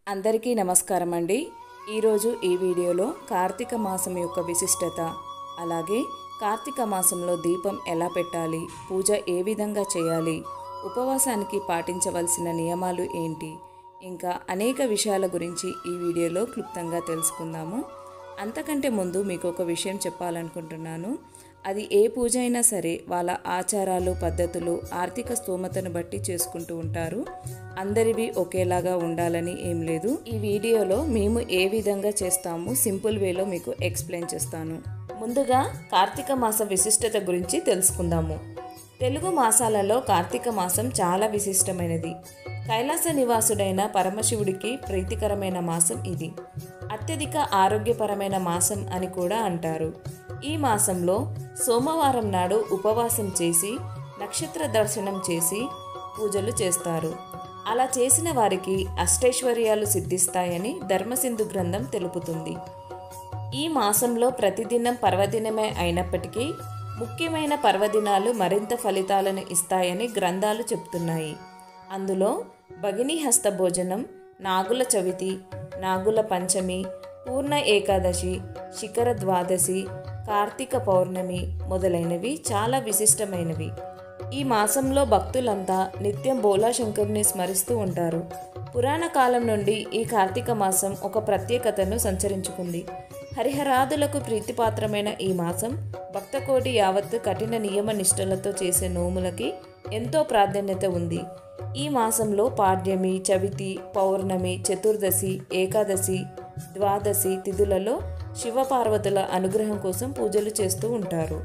అందరికీ నమస్కారం అండి ఈరోజు ఈ వీడియోలో కార్తీక మాసం యొక్క విశిష్టత అలాగే కార్తీక మాసంలో దీపం ఎలా పెట్టాలి పూజ ఏ విధంగా చేయాలి ఉపవాసానికి పాటించవలసిన నియమాలు ఏంటి ఇంకా అనేక విషయాల గురించి ఈ వీడియోలో క్లుప్తంగా తెలుసుకుందాము అంతకంటే ముందు మీకు ఒక విషయం చెప్పాలనుకుంటున్నాను అది ఏ పూజ అయినా సరే వాళ్ళ ఆచారాలు పద్ధతులు ఆర్థిక స్తోమతను బట్టి చేసుకుంటూ ఉంటారు అందరివి ఒకేలాగా ఉండాలని ఏం లేదు ఈ వీడియోలో మేము ఏ విధంగా చేస్తాము సింపుల్ వేలో మీకు ఎక్స్ప్లెయిన్ చేస్తాను ముందుగా కార్తీక మాస విశిష్టత గురించి తెలుసుకుందాము తెలుగు మాసాలలో కార్తీక మాసం చాలా విశిష్టమైనది కైలాస నివాసుడైన పరమశివుడికి ప్రీతికరమైన మాసం ఇది అత్యధిక ఆరోగ్యపరమైన మాసం అని కూడా అంటారు ఈ మాసంలో సోమవారం నాడు ఉపవాసం చేసి నక్షత్ర దర్శనం చేసి పూజలు చేస్తారు అలా చేసిన వారికి అష్టైశ్వర్యాలు సిద్ధిస్తాయని ధర్మసింధు గ్రంథం తెలుపుతుంది ఈ మాసంలో ప్రతిదినం పర్వదినమే అయినప్పటికీ ముఖ్యమైన పర్వదినాలు మరింత ఫలితాలను ఇస్తాయని గ్రంథాలు చెప్తున్నాయి అందులో భగిని హస్త భోజనం నాగుల చవితి నాగుల పంచమి పూర్ణ ఏకాదశి శిఖర ద్వాదశి కార్తీక పౌర్ణమి మొదలైనవి చాలా విశిష్టమైనవి ఈ మాసంలో భక్తులంతా నిత్యం బోలాశంకరుని స్మరిస్తూ ఉంటారు పురాణ కాలం నుండి ఈ కార్తీక మాసం ఒక ప్రత్యేకతను సంచరించుకుంది హరిహరాదులకు ప్రీతిపాత్రమైన ఈ మాసం భక్తకోటి యావత్ కఠిన నియమ నిష్టలతో చేసే నోములకి ఎంతో ప్రాధాన్యత ఉంది ఈ మాసంలో పాడ్యమి చవితి పౌర్ణమి చతుర్దశి ఏకాదశి ద్వాదశి తిథులలో శివపార్వతుల అనుగ్రహం కోసం పూజలు చేస్తూ ఉంటారు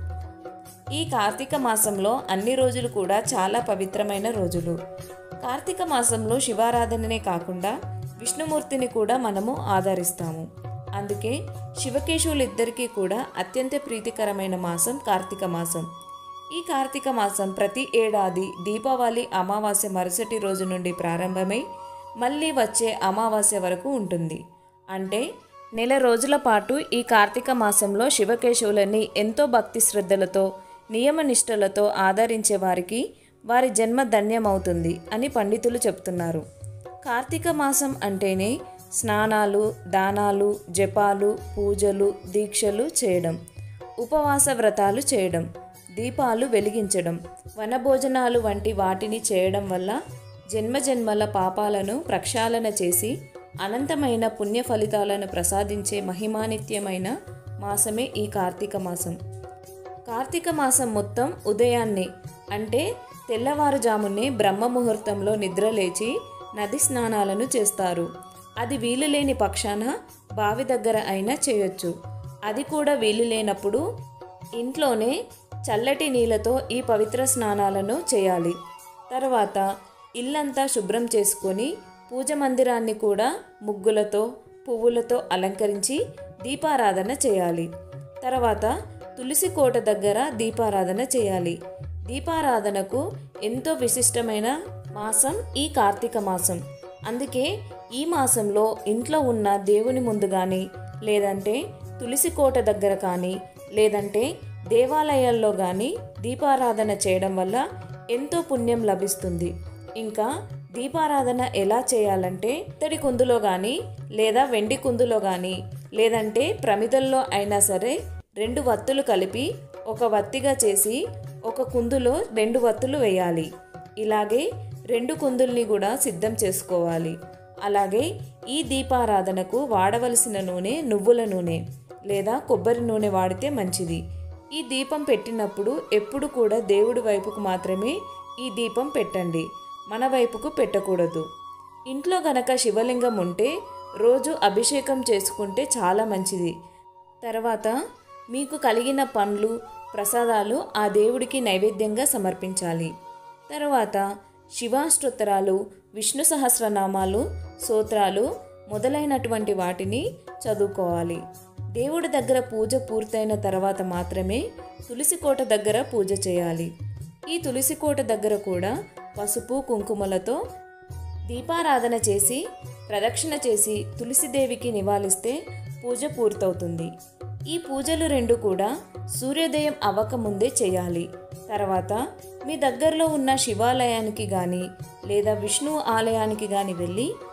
ఈ కార్తీక మాసంలో అన్ని రోజులు కూడా చాలా పవిత్రమైన రోజులు కార్తీక మాసంలో శివారాధననే కాకుండా విష్ణుమూర్తిని కూడా మనము ఆదరిస్తాము అందుకే శివకేశవులిద్దరికీ కూడా అత్యంత ప్రీతికరమైన మాసం కార్తీక మాసం ఈ కార్తీక మాసం ప్రతి ఏడాది దీపావళి అమావాస్య మరుసటి రోజు నుండి ప్రారంభమై మళ్ళీ వచ్చే అమావాస్య వరకు ఉంటుంది అంటే నెల రోజుల పాటు ఈ కార్తీక మాసంలో శివకేశవులని ఎంతో భక్తి శ్రద్ధలతో నియమనిష్టలతో ఆదరించే వారికి వారి జన్మ ధన్యమవుతుంది అని పండితులు చెప్తున్నారు కార్తీక మాసం అంటేనే స్నానాలు దానాలు జపాలు పూజలు దీక్షలు చేయడం ఉపవాస వ్రతాలు చేయడం దీపాలు వెలిగించడం వనభోజనాలు వంటి వాటిని చేయడం వల్ల జన్మజన్మల పాపాలను ప్రక్షాళన చేసి అనంతమైన పుణ్య ఫలితాలను ప్రసాదించే మహిమానిత్యమైన మాసమే ఈ కార్తీక మాసం కార్తీక మాసం మొత్తం ఉదయాన్నే అంటే తెల్లవారుజామునే బ్రహ్మ ముహూర్తంలో నిద్రలేచి నది స్నానాలను చేస్తారు అది వీలు లేని పక్షాన బావి దగ్గర అయినా చేయొచ్చు అది కూడా వీలు లేనప్పుడు ఇంట్లోనే చల్లటి నీళ్ళతో ఈ పవిత్ర స్నానాలను చేయాలి తర్వాత ఇల్లంతా శుభ్రం చేసుకొని పూజ మందిరాన్ని కూడా ముగ్గులతో పువ్వులతో అలంకరించి దీపారాధన చేయాలి తర్వాత తులసి కోట దగ్గర దీపారాధన చేయాలి దీపారాధనకు ఎంతో విశిష్టమైన మాసం ఈ కార్తీక మాసం అందుకే ఈ మాసంలో ఇంట్లో ఉన్న దేవుని ముందు కానీ లేదంటే తులసి కోట దగ్గర కానీ లేదంటే దేవాలయాల్లో కానీ దీపారాధన చేయడం వల్ల ఎంతో పుణ్యం లభిస్తుంది ఇంకా దీపారాధన ఎలా చేయాలంటే ఇత్తడి కుందులో కానీ లేదా వెండి కుందులో కానీ లేదంటే ప్రమిదల్లో అయినా సరే రెండు వత్తులు కలిపి ఒక వత్తిగా చేసి ఒక కుందులో రెండు వత్తులు వేయాలి ఇలాగే రెండు కుందుల్ని కూడా సిద్ధం చేసుకోవాలి అలాగే ఈ దీపారాధనకు వాడవలసిన నూనె నువ్వుల నూనె లేదా కొబ్బరి నూనె వాడితే మంచిది ఈ దీపం పెట్టినప్పుడు ఎప్పుడు కూడా దేవుడి వైపుకు మాత్రమే ఈ దీపం పెట్టండి మన వైపుకు పెట్టకూడదు ఇంట్లో గనక శివలింగం ఉంటే రోజు అభిషేకం చేసుకుంటే చాలా మంచిది తర్వాత మీకు కలిగిన పండ్లు ప్రసాదాలు ఆ దేవుడికి నైవేద్యంగా సమర్పించాలి తర్వాత శివాష్టోత్తరాలు విష్ణు సహస్రనామాలు సూత్రాలు మొదలైనటువంటి వాటిని చదువుకోవాలి దేవుడి దగ్గర పూజ పూర్తయిన తర్వాత మాత్రమే తులసి కోట దగ్గర పూజ చేయాలి ఈ తులసి కోట దగ్గర కూడా పసుపు కుంకుమలతో దీపారాధన చేసి ప్రదక్షిణ చేసి తులసిదేవికి నివాళిస్తే పూజ పూర్తవుతుంది ఈ పూజలు రెండు కూడా సూర్యోదయం అవ్వకముందే చేయాలి తర్వాత మీ దగ్గరలో ఉన్న శివాలయానికి కానీ లేదా విష్ణు ఆలయానికి కానీ వెళ్ళి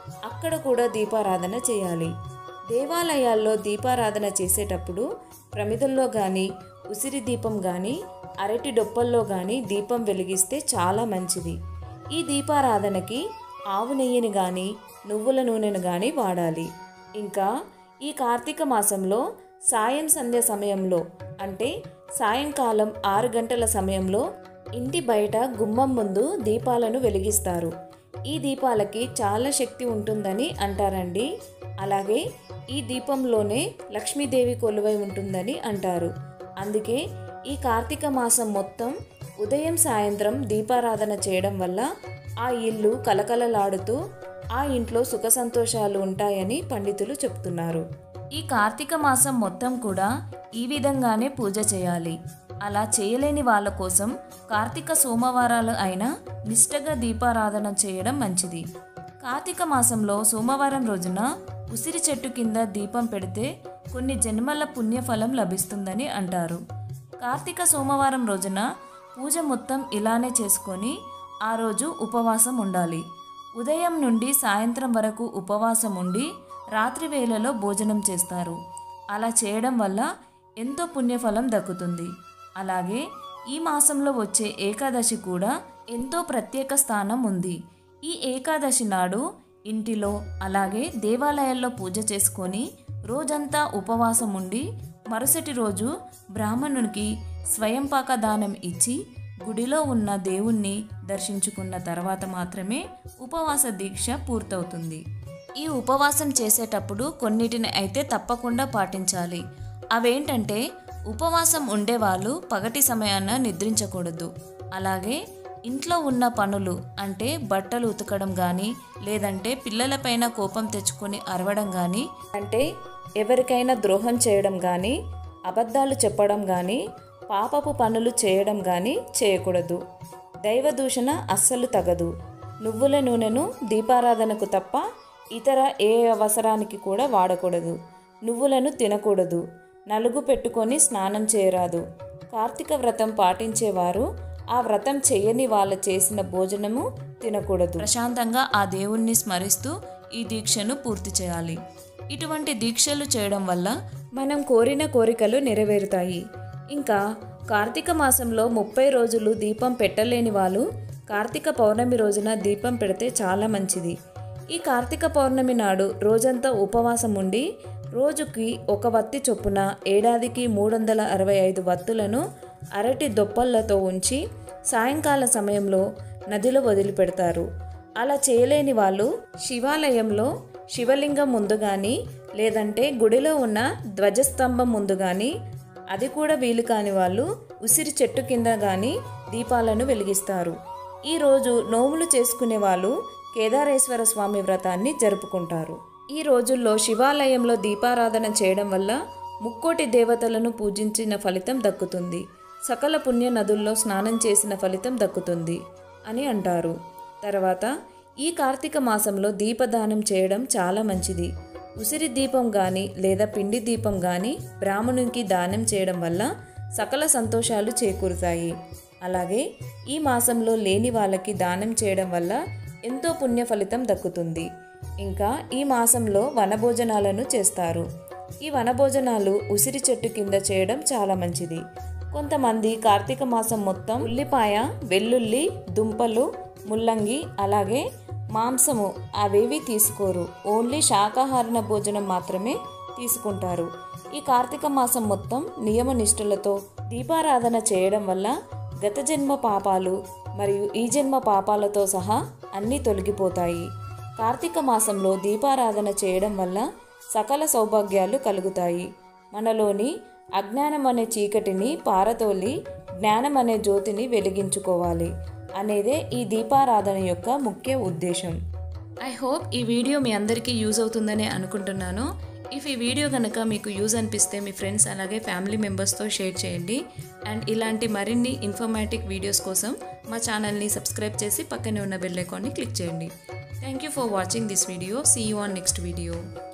అక్కడ కూడా దీపారాధన చేయాలి దేవాలయాల్లో దీపారాధన చేసేటప్పుడు ప్రమిదల్లో కానీ ఉసిరి దీపం కానీ అరటి డొప్పల్లో కానీ దీపం వెలిగిస్తే చాలా మంచిది ఈ దీపారాధనకి ఆవు నెయ్యిని కానీ నువ్వుల నూనెను కానీ వాడాలి ఇంకా ఈ కార్తీక మాసంలో సాయం సంధ్య సమయంలో అంటే సాయంకాలం ఆరు గంటల సమయంలో ఇంటి బయట గుమ్మం ముందు దీపాలను వెలిగిస్తారు ఈ దీపాలకి చాలా శక్తి ఉంటుందని అంటారండి అలాగే ఈ దీపంలోనే లక్ష్మీదేవి కొలువై ఉంటుందని అంటారు అందుకే ఈ కార్తీక మాసం మొత్తం ఉదయం సాయంత్రం దీపారాధన చేయడం వల్ల ఆ ఇల్లు కలకలలాడుతూ ఆ ఇంట్లో సుఖ సంతోషాలు ఉంటాయని పండితులు చెప్తున్నారు ఈ కార్తీక మాసం మొత్తం కూడా ఈ విధంగానే పూజ చేయాలి అలా చేయలేని వాళ్ళ కోసం కార్తీక సోమవారాలు అయినా నిష్టగా దీపారాధన చేయడం మంచిది కార్తీక మాసంలో సోమవారం రోజున ఉసిరి చెట్టు కింద దీపం పెడితే కొన్ని జన్మల పుణ్యఫలం లభిస్తుందని అంటారు కార్తీక సోమవారం రోజున పూజ మొత్తం ఇలానే చేసుకొని ఆ రోజు ఉపవాసం ఉండాలి ఉదయం నుండి సాయంత్రం వరకు ఉపవాసం ఉండి రాత్రి వేళలో భోజనం చేస్తారు అలా చేయడం వల్ల ఎంతో పుణ్యఫలం దక్కుతుంది అలాగే ఈ మాసంలో వచ్చే ఏకాదశి కూడా ఎంతో ప్రత్యేక స్థానం ఉంది ఈ ఏకాదశి నాడు ఇంటిలో అలాగే దేవాలయాల్లో పూజ చేసుకొని రోజంతా ఉపవాసం ఉండి మరుసటి రోజు బ్రాహ్మణునికి స్వయంపాక దానం ఇచ్చి గుడిలో ఉన్న దేవుణ్ణి దర్శించుకున్న తర్వాత మాత్రమే ఉపవాస దీక్ష పూర్తవుతుంది ఈ ఉపవాసం చేసేటప్పుడు కొన్నిటిని అయితే తప్పకుండా పాటించాలి అవేంటంటే ఉపవాసం ఉండేవాళ్ళు పగటి సమయాన నిద్రించకూడదు అలాగే ఇంట్లో ఉన్న పనులు అంటే బట్టలు ఉతకడం కానీ లేదంటే పిల్లలపైన కోపం తెచ్చుకొని అరవడం కానీ అంటే ఎవరికైనా ద్రోహం చేయడం కానీ అబద్ధాలు చెప్పడం కానీ పాపపు పనులు చేయడం కానీ చేయకూడదు దైవ దూషణ అస్సలు తగదు నువ్వుల నూనెను దీపారాధనకు తప్ప ఇతర ఏ అవసరానికి కూడా వాడకూడదు నువ్వులను తినకూడదు నలుగు పెట్టుకొని స్నానం చేయరాదు కార్తీక వ్రతం పాటించేవారు ఆ వ్రతం చేయని వాళ్ళ చేసిన భోజనము తినకూడదు ప్రశాంతంగా ఆ దేవుణ్ణి స్మరిస్తూ ఈ దీక్షను పూర్తి చేయాలి ఇటువంటి దీక్షలు చేయడం వల్ల మనం కోరిన కోరికలు నెరవేరుతాయి ఇంకా కార్తీక మాసంలో ముప్పై రోజులు దీపం పెట్టలేని వాళ్ళు కార్తీక పౌర్ణమి రోజున దీపం పెడితే చాలా మంచిది ఈ కార్తీక పౌర్ణమి నాడు రోజంతా ఉపవాసం ఉండి రోజుకి ఒక వత్తి చొప్పున ఏడాదికి మూడు వందల అరవై ఐదు వత్తులను అరటి దొప్పళ్లతో ఉంచి సాయంకాల సమయంలో నదిలో వదిలిపెడతారు అలా చేయలేని వాళ్ళు శివాలయంలో శివలింగం ముందు కానీ లేదంటే గుడిలో ఉన్న ధ్వజస్తంభం ముందు కానీ అది కూడా వీలు కాని వాళ్ళు ఉసిరి చెట్టు కింద కానీ దీపాలను వెలిగిస్తారు ఈరోజు నోములు చేసుకునే వాళ్ళు కేదారేశ్వర స్వామి వ్రతాన్ని జరుపుకుంటారు ఈ రోజుల్లో శివాలయంలో దీపారాధన చేయడం వల్ల ముక్కోటి దేవతలను పూజించిన ఫలితం దక్కుతుంది సకల పుణ్య నదుల్లో స్నానం చేసిన ఫలితం దక్కుతుంది అని అంటారు తర్వాత ఈ కార్తీక మాసంలో దీపదానం చేయడం చాలా మంచిది ఉసిరి దీపం కానీ లేదా పిండి దీపం కానీ బ్రాహ్మణునికి దానం చేయడం వల్ల సకల సంతోషాలు చేకూరుతాయి అలాగే ఈ మాసంలో లేని వాళ్ళకి దానం చేయడం వల్ల ఎంతో పుణ్య ఫలితం దక్కుతుంది ఇంకా ఈ మాసంలో వనభోజనాలను చేస్తారు ఈ వనభోజనాలు ఉసిరి చెట్టు కింద చేయడం చాలా మంచిది కొంతమంది కార్తీక మాసం మొత్తం ఉల్లిపాయ వెల్లుల్లి దుంపలు ముల్లంగి అలాగే మాంసము అవేవి తీసుకోరు ఓన్లీ శాకాహారణ భోజనం మాత్రమే తీసుకుంటారు ఈ కార్తీక మాసం మొత్తం నియమ నిష్ఠలతో దీపారాధన చేయడం వల్ల గత జన్మ పాపాలు మరియు ఈ జన్మ పాపాలతో సహా అన్నీ తొలగిపోతాయి కార్తీక మాసంలో దీపారాధన చేయడం వల్ల సకల సౌభాగ్యాలు కలుగుతాయి మనలోని అజ్ఞానం అనే చీకటిని పారతోలి జ్ఞానం అనే జ్యోతిని వెలిగించుకోవాలి అనేదే ఈ దీపారాధన యొక్క ముఖ్య ఉద్దేశం ఐ హోప్ ఈ వీడియో మీ అందరికీ యూజ్ అవుతుందని అనుకుంటున్నాను ఇఫ్ ఈ వీడియో కనుక మీకు యూజ్ అనిపిస్తే మీ ఫ్రెండ్స్ అలాగే ఫ్యామిలీ మెంబర్స్తో షేర్ చేయండి అండ్ ఇలాంటి మరిన్ని ఇన్ఫర్మేటివ్ వీడియోస్ కోసం మా ఛానల్ని సబ్స్క్రైబ్ చేసి పక్కనే ఉన్న బెల్ ఐకాన్ని క్లిక్ చేయండి thank you for watching this video see you on next video